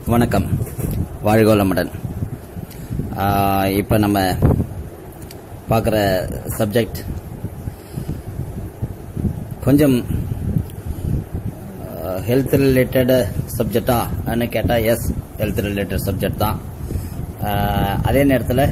வணக்கம் வாழ்க வளமுடன் இப்போ நம்ம பார்க்குற சப்ஜெக்ட் கொஞ்சம் ஹெல்த் ரிலேட்டட் சப்ஜெக்டா கேட்டால் எஸ் ஹெல்த் ரிலேட்டட் சப்ஜெக்ட் தான் ஆஹ், அதே நேரத்தில்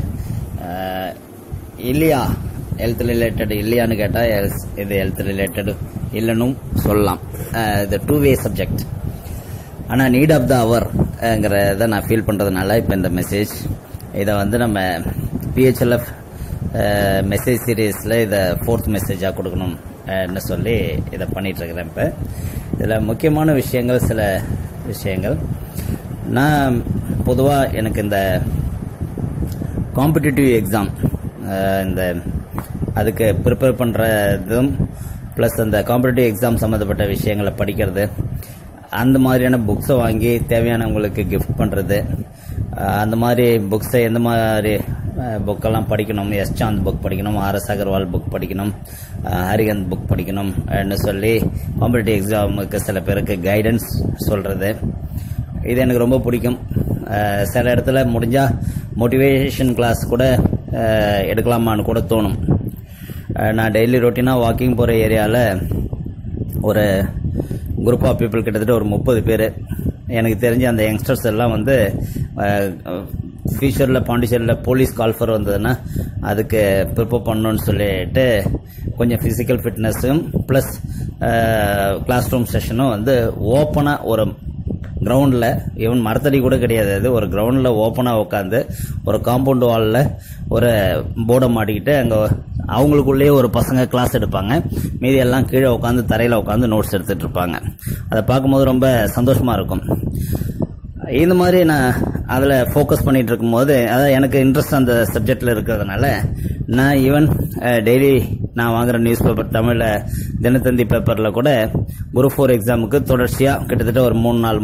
இல்லையா ஹெல்த் ரிலேட்டட் இல்லையான்னு கேட்டால் எஸ் இது ஹெல்த் ரிலேட்டட் இல்லைன்னு சொல்லலாம் ஆஹ், இது டூ வே சப்ஜெக்ட் ஆனால் நீட் ஆஃப் த அவர்ங்கிறத நான் ஃபீல் பண்ணுறதுனால இப்போ இந்த மெசேஜ் இதை வந்து நம்ம பிஹெச்எல்எஃப் மெசேஜ் சீரீஸில் இதை ஃபோர்த் மெசேஜாக கொடுக்கணும் ன்னு சொல்லி இதை பண்ணிட்டு இருக்கிறேன் இப்போ இதில் முக்கியமான விஷயங்கள் சில விஷயங்கள் நான் பொதுவாக எனக்கு இந்த காம்படிட்டிவ் எக்ஸாம் இந்த அதுக்கு ப்ரிப்பேர் பண்ணுறதும் ப்ளஸ் அந்த காம்படிட்டிவ் எக்ஸாம் சம்மந்தப்பட்ட விஷயங்களை படிக்கிறது அந்த மாதிரியான புக்ஸை வாங்கி தேவையானவங்களுக்கு கிஃப்ட் பண்ணுறது அந்த மாதிரி புக்ஸை எந்த மாதிரி புக்கெல்லாம் படிக்கணும் எஸ் சாந்த் புக் படிக்கணும் ஆர்எஸ் அகர்வால் புக் படிக்கணும் அஹ், ஹரிகந்த் புக் படிக்கணும் ன்னு சொல்லி காம்படிட்டிவ் எக்ஸாமுக்கு சில பேருக்கு கைடன்ஸ் சொல்கிறது இது எனக்கு ரொம்ப பிடிக்கும் அஹ் சில இடத்துல முடிஞ்சால் மோட்டிவேஷன் கிளாஸ் கூட அஹ் எடுக்கலாமான்னு கூட தோணும் அஹ் நான் டெய்லி ரொட்டீனாக வாக்கிங் போகிற ஏரியாவில் ஒரு குரூப் ஆஃப் பீப்புள் கிட்டத்தட்ட ஒரு முப்பது பேர் எனக்கு தெரிஞ்ச அந்த யங்ஸ்டர்ஸ் எல்லாம் வந்து ஃபியூச்சரில் பாண்டிச்சேரியில் போலீஸ் கால்ஃபர் வந்ததுன்னா அதுக்கு ப்ரிப்பேர் பண்ணணும்னு சொல்லிட்டு கொஞ்சம் ஃபிசிக்கல் ஃபிட்னஸும் ப்ளஸ் கிளாஸ் ரூம் செஷனும் வந்து ஓப்பனாக ஒரு கிரவுண்டில் ஈவன் மரத்தடி கூட கிடையாது அது ஒரு கிரவுண்டில் ஓப்பனாக உட்காந்து ஒரு காம்பவுண்ட் வாலில் ஒரு போர்டை மாட்டிக்கிட்டு அங்கே அவங்களுக்குள்ளேயே ஒரு பசங்க கிளாஸ் எடுப்பாங்க மீதி எல்லாம் கீழே உட்காந்து தரையில் உட்காந்து நோட்ஸ் எடுத்துட்டு இருப்பாங்க அதை பார்க்கும்போது ரொம்ப சந்தோஷமாக இருக்கும் இந்த மாதிரி நான் அதில் ஃபோக்கஸ் பண்ணிட்டு இருக்கும்போது அதாவது எனக்கு இன்ட்ரெஸ்ட் அந்த சப்ஜெக்டில் இருக்கிறதுனால நான் ஈவன் டெய்லி நான் வாங்குற நியூஸ் பேப்பர் தமிழில் தினத்தந்தி பேப்பரில் கூட குரூப் ஃபோர் எக்ஸாமுக்கு தொடர்ச்சியாக கிட்டத்தட்ட ஒரு மூணு நாலு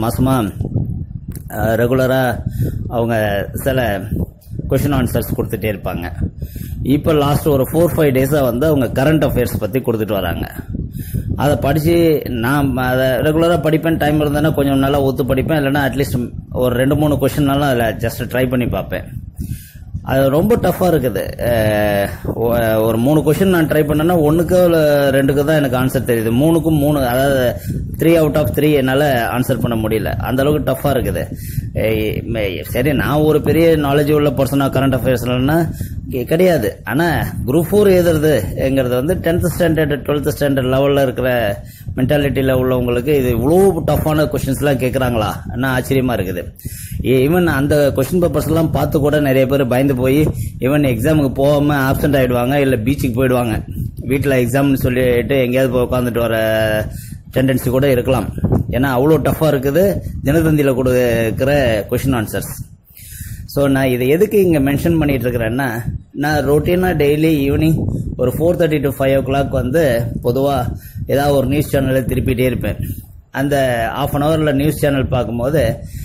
மாதமாக ரெகுலராக அவங்க சில கொஷின் ஆன்சர்ஸ் கொடுத்துட்டே இருப்பாங்க இப்போ லாஸ்ட் ஒரு ஃபோர் ஃபைவ் டேஸாக வந்து அவங்க கரண்ட் அஃபேர்ஸ் பற்றி கொடுத்துட்டு வராங்க அதை படித்து நான் அதை ரெகுலராக படிப்பேன் டைம் இருந்தேன்னா கொஞ்சம் நல்லா ஒத்து படிப்பேன் இல்லைன்னா அட்லீஸ்ட் ஒரு ரெண்டு மூணு கொஷின்னாலும் அதில் ஜஸ்ட் ட்ரை பண்ணி பார்ப்பேன் அது ரொம்ப டஃப்பாக இருக்குது அஹ் ஒ- ஒரு மூணு கொஷின் நான் ட்ரை பண்ணேன்னா ஒன்றுக்கு இல்லை ரெண்டுக்கு தான் எனக்கு ஆன்சர் தெரியுது மூணுக்கும் மூணு அதாவது த்ரீ அவுட் ஆஃப் த்ரீ என்னால் ஆன்சர் பண்ண முடியல அந்த அளவுக்கு டஃப்பாக இருக்குது ஏய், மே- சரி நான் ஒரு பெரிய நாலேஜ் உள்ள பர்சனாக கரண்ட் அஃபேர்ஸ்லன்னா கிடையாது ஆனால் குரூப் ஃபோர் எழுதுறதுங்கிறது வந்து டென்த் ஸ்டாண்டர்ட் டுவெல்த் ஸ்டாண்டர்ட் லெவலில் இருக்கிற மென்டாலிட்டியில் உள்ளவங்களுக்கு இது இவ்வளோ டஃப்பான கொஷின்ஸ்லாம் கேட்குறாங்களா என்ன ஆச்சரியமாக இருக்குது ஈவன் அந்த கொஷின் பேப்பர்ஸ் எல்லாம் பார்த்து கூட நிறைய பேர் பயந்து போய் ஈவன் எக்ஸாமுக்கு போகாமல் ஆப்சென்ட் ஆகிடுவாங்க இல்லை பீச்சுக்கு போயிடுவாங்க வீட்டில் எக்ஸாம்னு சொல்லிட்டு எங்கேயாவது போய் உட்காந்துட்டு வர டெண்டன்சி கூட இருக்கலாம் ஏன்னா அவ்வளோ டஃப்பாக இருக்குது தினத்தந்தியில் கொடுக்குற கொஷின் ஆன்சர்ஸ் ஸோ நான் இதை எதுக்கு இங்கே மென்ஷன் பண்ணிட்டு இருக்கிறேன்னா நான் ரொட்டீனாக டெய்லி ஈவினிங் ஒரு four thirty to five o'clock வந்து பொதுவாக ஏதாவது ஒரு நியூஸ் சேனலில் திருப்பிட்டே இருப்பேன் அந்த ஆஃப் அன் ஹவரில் நியூஸ் சேனல் பார்க்கும்போது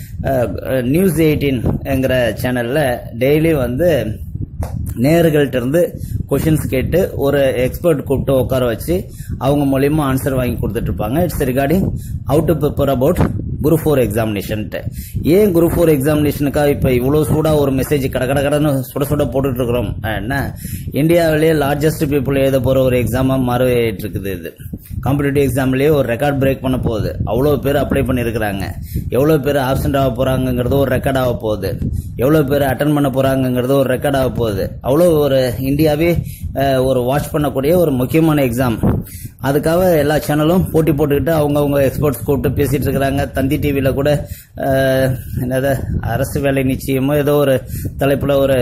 நியூஸ் எயிட்டீன்ங்கிற சேனலில் டெய்லி வந்து நேர்கள்ட்ட இருந்து கொஷின்ஸ் கேட்டு ஒரு எக்ஸ்பர்ட் கூப்பிட்டு உட்கார வச்சு அவங்க மூலியமா ஆன்சர் வாங்கி கொடுத்துட்டு இருப்பாங்க it's regarding out to prepare about group four எக்ஸாமினேஷன்ட்டு ஏன் குரூப் ஃபோர் எக்ஸாமினேஷனுக்காக இப்போ இவ்வளோ சூடாக ஒரு மெசேஜ் கட கட கடன்னு சுட சுட போட்டுட்டு இருக்கிறோம் என்ன இந்தியாவிலேயே லார்ஜஸ்ட் பீப்புள் எழுத போகிற ஒரு எக்ஸாமாக மாறிட்டு இருக்குது இது காம்படிட்டிவ் எக்ஸாம்லேயே ஒரு ரெக்கார்ட் பிரேக் பண்ண போகுது அவ்வளோ பேர் அப்ளை பண்ணியிருக்கிறாங்க எவ்வளோ பேர் ஆப்சென்ட் ஆக போகிறாங்கங்கிறது ஒரு ரெக்கார்ட் ஆக போகுது எவ்வளோ பேர் அட்டன் பண்ண போகிறாங்கங்கிறது ஒரு ரெக்கார்ட் ஆக போகுது அவ்வளோ ஒரு இந்தியாவே அஹ், ஒரு வாட்ச் பண்ணக்கூடிய ஒரு முக்கியமான எக்ஸாம் அதுக்காக எல்லா சேனலும் போட்டி போட்டுக்கிட்டு அவங்கவுங்க எக்ஸ்பர்ட்ஸ் கூப்பிட்டு பேசிட்டு இருக்கிறாங்க தந்தி டிவியில் கூட அஹ், என்னது அரசு வேலை நிச்சயமோ ஏதோ ஒரு தலைப்பில் ஒரு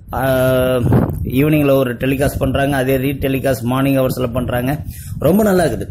ஈவினிங்கில் ஒரு டெலிகாஸ்ட் பண்ணுறாங்க அதே ரீ டெலிகாஸ்ட் மார்னிங் ஹவர்ஸில் பண்ணுறாங்க ரொம்ப நல்லா இருக்குது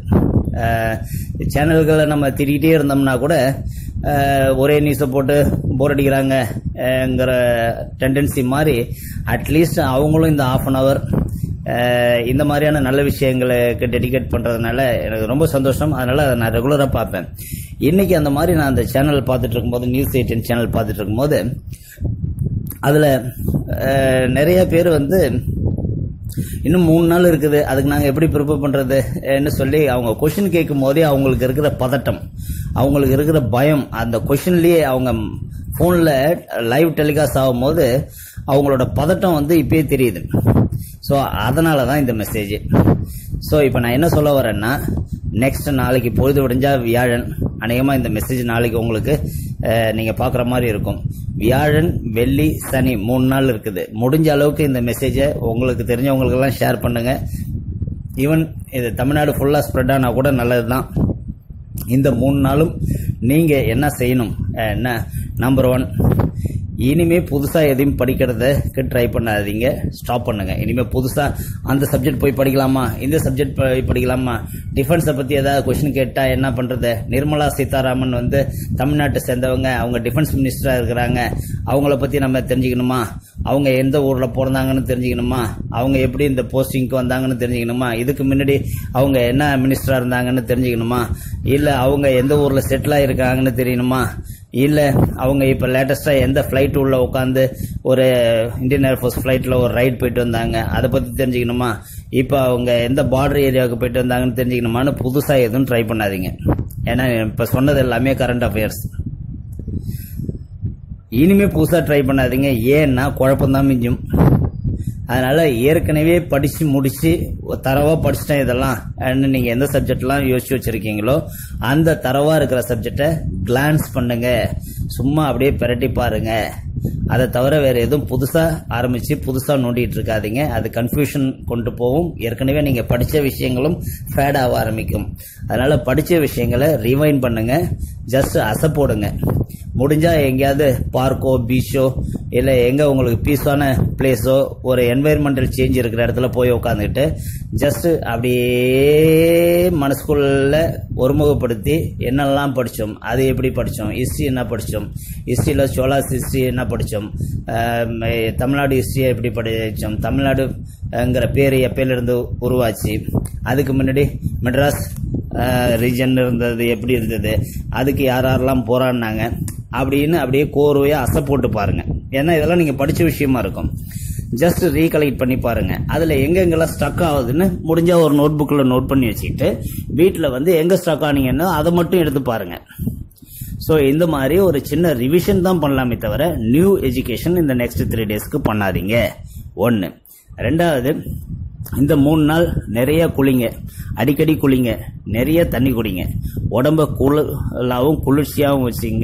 சேனல்களை நம்ம திரிக்கிட்டே இருந்தோம்னா கூட அஹ், ஒரே நியூஸை போட்டு போர் அடிக்கிறாங்கங்கிற டெண்டன்சி மாதிரி அட்லீஸ்ட் அவங்களும் இந்த ஆஃப் அன் ஹவர் இந்த மாதிரியான நல்ல விஷயங்களுக்கு டெடிகேட் பண்ணுறதுனால எனக்கு ரொம்ப சந்தோஷம் அதனால் அதை நான் ரெகுலராக பார்ப்பேன் இன்னைக்கு அந்த மாதிரி நான் அந்த சேனல் பார்த்துட்டு இருக்கும்போது நியூஸ் எயிட்டின் சேனல் பார்த்துட்டு இருக்கும்போது அதில் நிறைய பேர் வந்து இன்னும் மூணு நாள் இருக்குது அதுக்கு நாங்கள் எப்படி ப்ரிப்பேர் பண்ணுறதுன்னு சொல்லி அவங்க கொஷின் கேட்கும் போதே அவங்களுக்கு இருக்கிற பதட்டம் அவங்களுக்கு இருக்கிற பயம் அந்த கொஷின்லேயே அவங்க ஃபோனில் லைவ் டெலிகாஸ்ட் ஆகும்போது அவங்களோட பதட்டம் வந்து இப்பயே தெரியுது ஸோ அதனால தான் இந்த மெசேஜ் ஸோ இப்போ நான் என்ன சொல்ல வரேன்னா நெக்ஸ்ட் நாளைக்கு பொழுது விடிஞ்சா வியாழன் அநேகமாக இந்த மெசேஜ் நாளைக்கு உங்களுக்கு நீங்கள் பார்க்குற மாதிரி இருக்கும் வியாழன் வெள்ளி சனி மூணு நாள் இருக்குது முடிஞ்ச அளவுக்கு இந்த மெசேஜை உங்களுக்கு தெரிஞ்சவங்களுக்கெல்லாம் ஷேர் பண்ணுங்க ஈவன் இது தமிழ்நாடு ஃபுல்லாக ஸ்ப்ரெட் ஆனால் கூட நல்லது தான் இந்த மூணு நாளும் நீங்கள் என்ன செய்யணும் அஹ், என்ன நம்பர் ஒன் இனிமே புதுசாக எதையும் படிக்கிறதுக்கு ட்ரை பண்ணாதீங்க ஸ்டாப் பண்ணுங்க இனிமே புதுசாக அந்த சப்ஜெக்ட் போய் படிக்கலாமா இந்த சப்ஜெக்ட் போய் படிக்கலாமா டிஃபென்ஸை பற்றி ஏதாவது கொஷின் கேட்டால் என்ன பண்ணுறது நிர்மலா சீதாராமன் வந்து தமிழ்நாட்டை சேர்ந்தவங்க அவங்க டிஃபென்ஸ் மினிஸ்டராக இருக்கிறாங்க அவங்கள பற்றி நம்ம தெரிஞ்சுக்கணுமா அவங்க எந்த ஊரில் பிறந்தாங்கன்னு தெரிஞ்சுக்கணுமா அவங்க எப்படி இந்த போஸ்டிங்க்கு வந்தாங்கன்னு தெரிஞ்சுக்கணுமா இதுக்கு முன்னாடி அவங்க என்ன மினிஸ்டராக இருந்தாங்கன்னு தெரிஞ்சுக்கணுமா இல்லை அவங்க எந்த ஊரில் செட்டில் ஆகிருக்காங்கன்னு தெரியணுமா இல்லை அவங்க இப்போ லேட்டஸ்ட்டாக எந்த ஃப்ளைட் உள்ள உட்காந்து ஒரு இந்தியன் ஏர்ஃபோர்ஸ் ஃப்ளைட்டில் ஒரு ரைட் போயிட்டு வந்தாங்க அதை பற்றி தெரிஞ்சுக்கணுமா இப்போ அவங்க எந்த பார்டர் ஏரியாவுக்கு போயிட்டு வந்தாங்கன்னு தெரிஞ்சுக்கணுமான்னு புதுசாக எதுவும் ட்ரை பண்ணாதீங்க ஏன்னா இப்போ சொன்னது எல்லாமே கரண்ட் அஃபேர்ஸ் இனிமே புதுசாக ட்ரை பண்ணாதீங்க ஏன்னா குழப்பம்தான் மிஞ்சும் அதனால ஏற்கனவே படிச்சு முடிச்சு தரவா படிச்சிட்டேன் இதெல்லாம் and நீங்க எந்த சப்ஜெக்ட்லாம் யோசிச்சு வச்சிருக்கீங்களோ அந்த தரவா இருக்கிற சப்ஜெக்டை கிளான்ஸ் பண்ணுங்க சும்மா அப்படியே பிரட்டி பாருங்க அதை தவிர வேற எதுவும் புதுசா ஆரம்பிச்சு புதுசா நோண்டிட்டு இருக்காதீங்க அது கன்ஃபியூஷன் கொண்டு போகும் ஏற்கனவே நீங்க படிச்ச விஷயங்களும் ஃபேட் ஆக ஆரம்பிக்கும் அதனால படிச்ச விஷயங்களை ரிவைண்ட் பண்ணுங்க ஜஸ்ட் அசை போடுங்க முடிஞ்சா எங்கேயாவது பார்க்கோ பீச்சோ இல்லை எங்க உங்களுக்கு பீஸான பிளேஸோ ஒரு என்வாயர்மெண்டல் சேஞ்ச் இருக்கிற இடத்துல போய் உட்காந்துக்கிட்டு ஜஸ்ட் அப்படியே மனசுக்குள்ள ஒருமுகப்படுத்தி என்னெல்லாம் படித்தோம் அது எப்படி படித்தோம் ஹிஸ்ட்ரி என்ன படித்தோம் ஹிஸ்ட்ரியில் சோலாஸ் ஹிஸ்ட்ரி என்ன படித்தோம் தமிழ்நாடு ஹிஸ்ட்ரியை எப்படி படித்தோம் தமிழ்நாடுங்கிற பேர் எப்பயிலிருந்து உருவாச்சு அதுக்கு முன்னாடி மெட்ராஸ் ரீஜன் இருந்தது எப்படி இருந்தது அதுக்கு யார் யாரெல்லாம் போராடினாங்க அப்படின்னு அப்படியே கோர்வையாக அசை போட்டு பாருங்க ஏன்னா இதெல்லாம் நீங்கள் படித்த விஷயமா இருக்கும் ஜஸ்ட் ரீகலெக்ட் பண்ணி பாருங்க அதில் எங்கெங்கெல்லாம் ஸ்டக் ஆகுதுன்னு முடிஞ்சா ஒரு நோட் புக்கில் நோட் பண்ணி வச்சுக்கிட்டு வீட்டில் வந்து எங்கே ஸ்டக் ஆனீங்கன்னா அதை மட்டும் எடுத்து பாருங்க ஸோ இந்த மாதிரி ஒரு சின்ன ரிவிஷன் தான் பண்ணலாமே தவிர நியூ எஜுகேஷன் இந்த நெக்ஸ்ட் த்ரீ டேஸ்க்கு பண்ணாதீங்க ஒன்று ரெண்டாவது இந்த மூணு நாள் நிறைய குளிங்க அடிக்கடி குளிங்க நிறைய தண்ணி குடிங்க உடம்ப குளிராகவும் குளிர்ச்சியாகவும் வச்சுங்க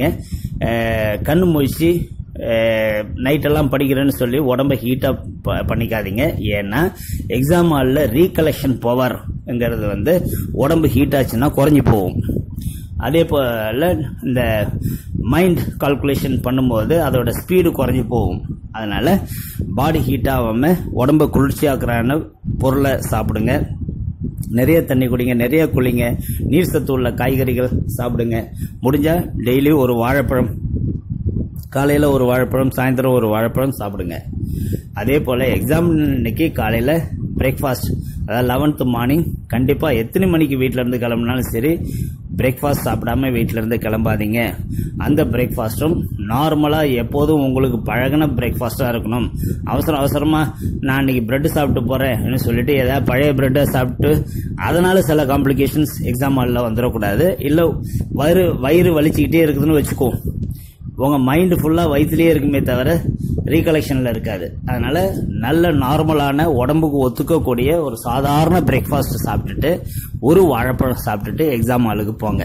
கண் முழிச்சு நைட்டெல்லாம் படிக்கிறேன்னு சொல்லி உடம்ப ஹீட்டாக பண்ணிக்காதீங்க ஏன்னா எக்ஸாம் ஹாலில் ரீகலெக்ஷன் பவர்ங்கிறது வந்து உடம்பு ஹீட் ஆச்சுன்னா குறைஞ்சி போகும் அதே போல் இந்த மைண்ட் கால்குலேஷன் பண்ணும்போது அதோட ஸ்பீடு குறைஞ்சி போகும் அதனால பாடி ஹீட் ஆகாமல் உடம்ப குளிர்ச்சியாக்குறான பொருளை சாப்பிடுங்க நிறைய தண்ணி குடிங்க நிறைய குளிங்க நீர் சத்து உள்ள காய்கறிகள் சாப்பிடுங்க முடிஞ்சா டெய்லி ஒரு வாழைப்பழம் காலையில் ஒரு வாழைப்பழம் சாயந்தரம் ஒரு வாழைப்பழம் சாப்பிடுங்க அதே போல் எக்ஸாம் இன்னைக்கு காலையில் பிரேக்ஃபாஸ்ட் அதாவது லெவன்த்து மார்னிங் கண்டிப்பாக எத்தனை மணிக்கு வீட்டில் இருந்து கிளம்புனாலும் சரி பிரேக்ஃபாஸ்ட் சாப்பிடாம வீட்டில் இருந்து கிளம்பாதீங்க அந்த பிரேக்ஃபாஸ்ட்டும் நார்மலாக எப்போதும் உங்களுக்கு பழகின பிரேக்ஃபாஸ்ட்டாக இருக்கணும் அவசரம் அவசரமாக நான் இன்னைக்கு பிரெட் சாப்பிட்டு போகிறேன் சொல்லிட்டு ஏதாவது பழைய பிரெட்டை சாப்பிட்டு அதனால சில காம்ப்ளிகேஷன்ஸ் எக்ஸாம் ஹாலில் வந்துடக்கூடாது இல்லை வயிறு வயிறு வலிச்சுக்கிட்டே இருக்குதுன்னு வச்சுக்கோ உங்கள் மைண்டு ஃபுல்லாக வயிற்றுலேயே இருக்குமே தவிர ரீகலெக்ஷனில் இருக்காது அதனால நல்ல நார்மலான உடம்புக்கு ஒத்துக்கக்கூடிய ஒரு சாதாரண பிரேக்ஃபாஸ்ட் சாப்பிட்டுட்டு ஒரு வாழைப்பழம் சாப்பிட்டுட்டு எக்ஸாம் ஹாலுக்கு போங்க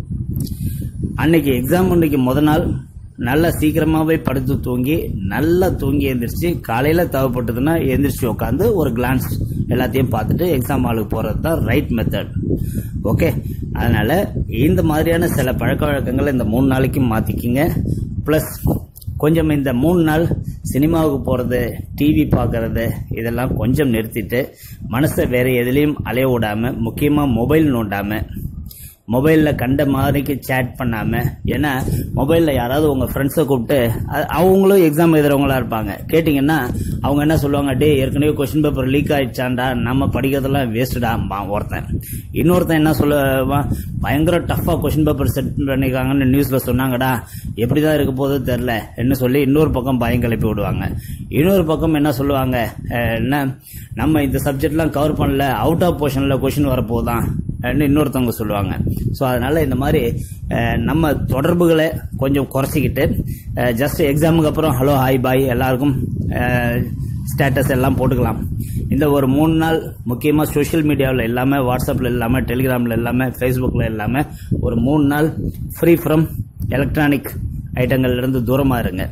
அன்னைக்கு எக்ஸாம் அன்னைக்கு முத நாள் நல்லா சீக்கிரமாகவே படுத்து தூங்கி நல்லா தூங்கி எழுந்திரிச்சு காலையில் தேவைப்பட்டதுன்னா எழுந்திரிச்சு உட்காந்து ஒரு கிளான்ஸ் எல்லாத்தையும் பார்த்துட்டு எக்ஸாம் ஹாலுக்கு போகிறது தான் ரைட் மெத்தட் ஓகே அதனால் இந்த மாதிரியான சில பழக்க வழக்கங்களை இந்த மூணு நாளைக்கு மாற்றிக்கிங்க ப்ளஸ் கொஞ்சம் இந்த மூணு நாள் சினிமாவுக்கு போகிறது டிவி பார்க்கறது இதெல்லாம் கொஞ்சம் நிறுத்திட்டு மனசை வேறு எதுலேயும் அலைய விடாமல் முக்கியமாக மொபைல் நோண்டாமல் மொபைலில் கண்ட மாதிரிக்கு சேட் பண்ணாமல் ஏன்னா மொபைலில் யாராவது உங்கள் ஃப்ரெண்ட்ஸை கூப்பிட்டு அ- அவங்களும் எக்ஸாம் எழுதுறவங்களா இருப்பாங்க கேட்டிங்கன்னா அவங்க என்ன சொல்லுவாங்க டே ஏற்கனவே கொஸ்டின் பேப்பர் லீக் ஆயிடுச்சாண்டா நம்ம படிக்கிறதெல்லாம் வேஸ்ட்டுடா ஒருத்தன் இன்னொருத்தன் என்ன சொல்லுவான் பயங்கர டஃப்பாக கொஸ்டின் பேப்பர் செட் பண்ணிருக்காங்கன்னு நியூஸில் சொன்னாங்கடா எப்படி தான் இருக்க போதோ தெரில என்ன சொல்லி இன்னொரு பக்கம் பயம் கிளப்பி விடுவாங்க இன்னொரு பக்கம் என்ன சொல்லுவாங்க அஹ், என்ன நம்ம இந்த சப்ஜெக்ட்லாம் கவர் பண்ணல அவுட் ஆஃப் போர்ஷனில் கொஷின் வரப்போதான் ன்னு இன்னொருத்தவங்க சொல்லுவாங்க ஸோ அதனால் இந்த மாதிரி அஹ், நம்ம தொடர்புகளை கொஞ்சம் குறைச்சிக்கிட்டு ஜஸ்ட் எக்ஸாமுக்கு அப்புறம் ஹலோ ஹாய் பாய் எல்லாருக்கும் ஸ்டேட்டஸ் எல்லாம் போட்டுக்கலாம் இந்த ஒரு மூணு நாள் முக்கியமாக சோஷியல் மீடியாவில் இல்லாமல் வாட்ஸ்அப்பில் இல்லாமல் டெலிகிராமில் இல்லாமல் ஃபேஸ்புக்கில் இல்லாமல் ஒரு மூணு நாள் ஃப்ரீ ஃப்ரம் எலக்ட்ரானிக் ஐட்டங்கள்லேருந்து தூரமாக இருங்க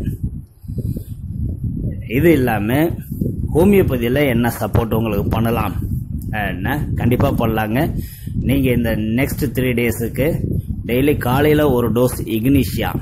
இது இல்லாமல் ஹோமியோபதியில் என்ன சப்போர்ட் உங்களுக்கு பண்ணலாம் என்ன கண்டிப்பாக பண்ணலாங்க நீங்கள் இந்த நெக்ஸ்ட் த்ரீ டேஸுக்கு டெய்லி காலையில் ஒரு dose ignatia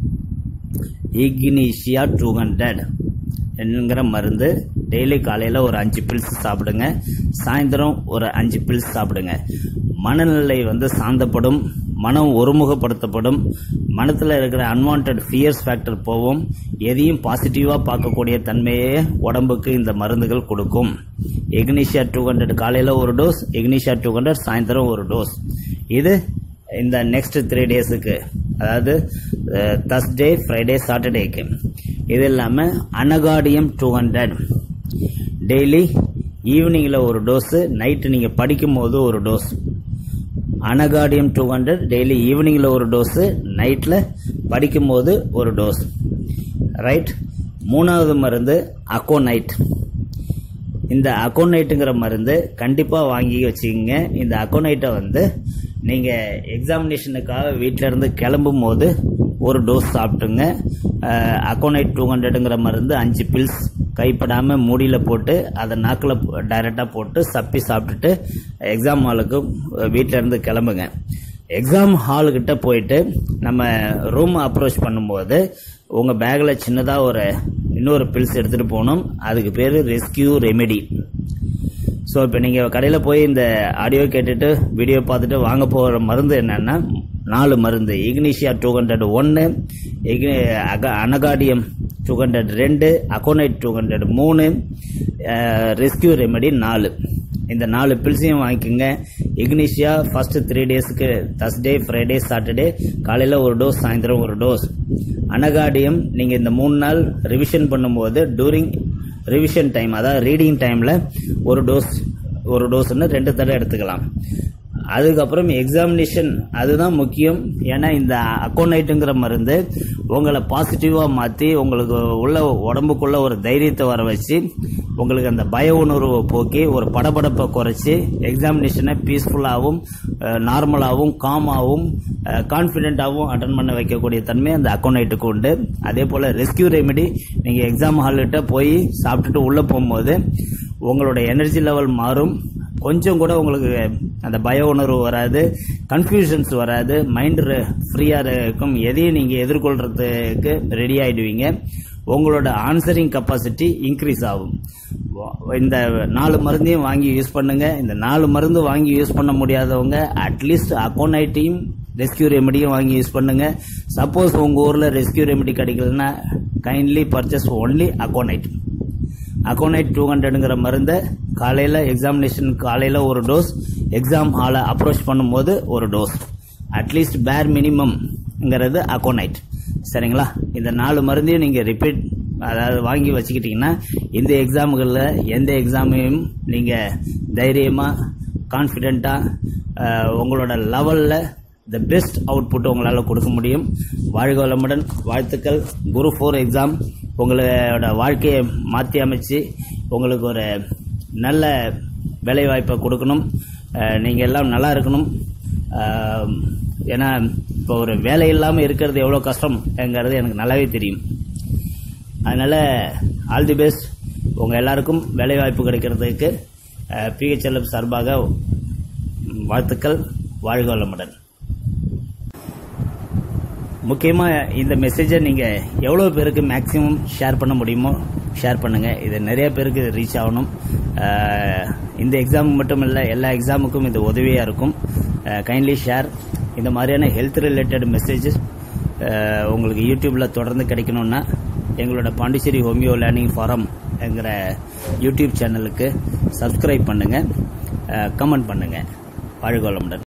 ignatia two hundred என்கிற மருந்து டெய்லி காலையில் ஒரு அஞ்சு பில்ஸ் சாப்பிடுங்க சாயந்தரம் ஒரு அஞ்சு பில்ஸ் சாப்பிடுங்க மனநிலை வந்து சாந்தப்படும் மனம் ஒருமுகப்படுத்தப்படும் மனத்தில் இருக்கிற அன்வான்ட் ஃபியர்ஸ் ஃபேக்டர் போகும் எதையும் பாசிட்டிவாக பார்க்கக்கூடிய தன்மையே உடம்புக்கு இந்த மருந்துகள் கொடுக்கும் எக்னிஷியா டூ ஹண்ட்ரட் காலையில் ஒரு டோஸ் எக்னிஷியா டூ ஹண்ட்ரட் சாயந்தரம் ஒரு டோஸ் இது இந்த நெக்ஸ்ட் த்ரீ டேஸுக்கு அதாவது தர்ஸ்டே ஃப்ரைடே சாட்டர்டேக்கு இது இல்லாமல் அனகாடியம் டூ ஹண்ட்ரட் டெய்லி ஈவினிங்கில் ஒரு டோஸு நைட்டு நீங்கள் படிக்கும் போது ஒரு dose anacardium two hundred daily ஈவினிங்கில் ஒரு டோஸு நைட்டில் படிக்கும்போது ஒரு டோஸ் ரைட் மூணாவது மருந்து அக்கோனைட் இந்த அக்கோனைட்டுங்கிற மருந்து கண்டிப்பாக வாங்கி வச்சுக்கோங்க இந்த அக்கோனைட்டை வந்து நீங்கள் எக்ஸாமினேஷனுக்காக வீட்டில இருந்து கிளம்பும் போது ஒரு டோஸ் சாப்பிட்டுங்க அக்கோனைட் டூ ஹண்ட்ரடுங்கிற மருந்து அஞ்சு பில்ஸ் கைப்படாமல் மூடியில் போட்டு அதை நாக்கில் டைரெக்டாக போட்டு சப்பி சாப்பிட்டுட்டு எக்ஸாம் ஹாலுக்கு வீட்டில இருந்து கிளம்புங்க எக்ஸாம் ஹாலுக்கிட்ட போயிட்டு நம்ம ரூம் அப்ரோச் பண்ணும்போது உங்கள் பேக்கில் சின்னதாக ஒரு இன்னொரு பில்ஸ் எடுத்துகிட்டு போகணும் அதுக்கு பேர் ரெஸ்கியூ ரெமெடி ஸோ இப்போ நீங்கள் கடையில் போய் இந்த ஆடியோ கேட்டுட்டு வீடியோ பார்த்துட்டு வாங்க போகிற மருந்து என்னன்னா நாலு மருந்து இக்னிஷியா டூ ஹண்ட்ரட் ஒன்று அனகாடியம் டூ ஹண்ட்ரட் ரெண்டு அக்கோனைட் டூ ஹண்ட்ரட் மூணு ரெஸ்கியூ ரெமெடி நாலு இந்த நாலு பில்ஸையும் வாங்கிக்கோங்க இக்னிஷியா ஃபர்ஸ்ட் த்ரீ டேஸ்க்கு தர்ஸ்டே ஃப்ரைடே சாட்டர்டே காலையில் ஒரு டோஸ் சாயந்தரம் ஒரு டோஸ் அனகாடியம் நீங்கள் இந்த மூணு நாள் ரிவிஷன் பண்ணும்போது டூரிங் ரிவிஷன் டைம் அதாவது ரீடிங் டைமில் ஒரு டோஸ் ஒரு டோஸ்னு ரெண்டு தடவை எடுத்துக்கலாம் அதுக்கப்புறம் எக்ஸாமினேஷன் அதுதான் முக்கியம் ஏன்னா இந்த அக்கோனைட்டுங்கிற மருந்து உங்களை பாசிட்டிவாக மாற்றி உங்களுக்கு உள்ள உடம்புக்குள்ள ஒரு தைரியத்தை வர வச்சு உங்களுக்கு அந்த பய உணர்வை போக்கி ஒரு படபடப்பை குறைச்சி எக்ஸாமினேஷனை பீஸ்ஃபுல்லாகவும் நார்மலாகவும் காமாகவும் கான்ஃபிடென்ட்டாகவும் அட்டன் பண்ண வைக்கக்கூடிய தன்மை அந்த அக்கோனைட்டுக்கு உண்டு அதே போல் ரெஸ்கியூ ரெமெடி நீங்கள் எக்ஸாம் ஹால்கிட்ட போய் சாப்பிட்டுட்டு உள்ளே போகும்போது உங்களோட எனர்ஜி லெவல் மாறும் கொஞ்சம் கூட உங்களுக்கு அந்த பய உணர்வு வராது கன்ஃபியூஷன்ஸ் வராது மைண்டு ஃப்ரீயாக இருக்கும் எதையும் நீங்கள் எதிர்கொள்றதுக்கு ரெடி ஆகிடுவீங்க உங்களோட ஆன்சரிங் கெப்பாசிட்டி இன்க்ரீஸ் ஆகும் இந்த நாலு மருந்தையும் வாங்கி யூஸ் பண்ணுங்க இந்த நாலு மருந்து வாங்கி யூஸ் பண்ண முடியாதவங்க அட்லீஸ்ட் அக்கோனைட்டையும் ரெஸ்கியூ ரெமெடியும் வாங்கி யூஸ் பண்ணுங்க சப்போஸ் உங்கள் ஊரில் ரெஸ்கியூ ரெமெடி கிடைக்கலன்னா kindly purchase only aconite aconite two ஹண்ட்ரடுங்கிற மருந்தை காலையில் எக்ஸாமினேஷன் காலையில் ஒரு டோஸ் எக்ஸாம் ஹாலை அப்ரோச் பண்ணும்போது ஒரு டோஸ் அட்லீஸ்ட் பேர் மினிமம்ங்கிறது அக்கோனைட் சரிங்களா இந்த நாலு மருந்தையும் நீங்கள் ரிப்பீட் அதாவது வாங்கி வச்சுக்கிட்டிங்கன்னா இந்த எக்ஸாமுகளில் எந்த எக்ஸாமையும் நீங்கள் தைரியமாக கான்ஃபிடெண்ட்டாக உங்களோட லெவலில் த பெஸ்ட் அவுட்புட் உங்களால் கொடுக்க முடியும் வாழ்க வளமுடன் வாழ்த்துக்கள் குரு ஃபோர் எக்ஸாம் உங்களோட வாழ்க்கையை மாற்றி அமைச்சு உங்களுக்கு ஒரு நல்ல வேலைவாய்ப்பை கொடுக்கணும் நீங்கள் எல்லாம் நல்லா இருக்கணும் அஹ், ஏன்னா இப்போ ஒரு வேலை இல்லாமல் இருக்கிறது எவ்வளோ கஷ்டம்ங்கிறது எனக்கு நல்லாவே தெரியும் அதனால் ஆல் தி பெஸ்ட் உங்கள் எல்லாருக்கும் வேலைவாய்ப்பு கிடைக்கிறதுக்கு பிஹெச்எல்எஃப் சார்பாக வாழ்த்துக்கள் வாழ்க வளமுடன் முக்கியமாக இந்த மெசேஜை நீங்கள் எவ்வளோ பேருக்கு மேக்ஸிமம் ஷேர் பண்ண முடியுமோ ஷேர் பண்ணுங்கள் இது நிறைய பேருக்கு ரீச் ஆகணும் அஹ், இந்த எக்ஸாம் மட்டும் இல்லை எல்லா எக்ஸாமுக்கும் இது உதவியாக இருக்கும் கைண்ட்லி ஷேர் இந்த மாதிரியான ஹெல்த் ரிலேட்டட் மெசேஜஸ் உங்களுக்கு யூடியூப்பில் தொடர்ந்து கிடைக்கணும்னா எங்களோட பாண்டிச்சேரி ஹோமியோ லேர்னிங் ஃபாரம் என்கிற யூடியூப் சேனலுக்கு சப்ஸ்கிரைப் பண்ணுங்கள் கமெண்ட் பண்ணுங்கள் வாழ்க வளமுடன்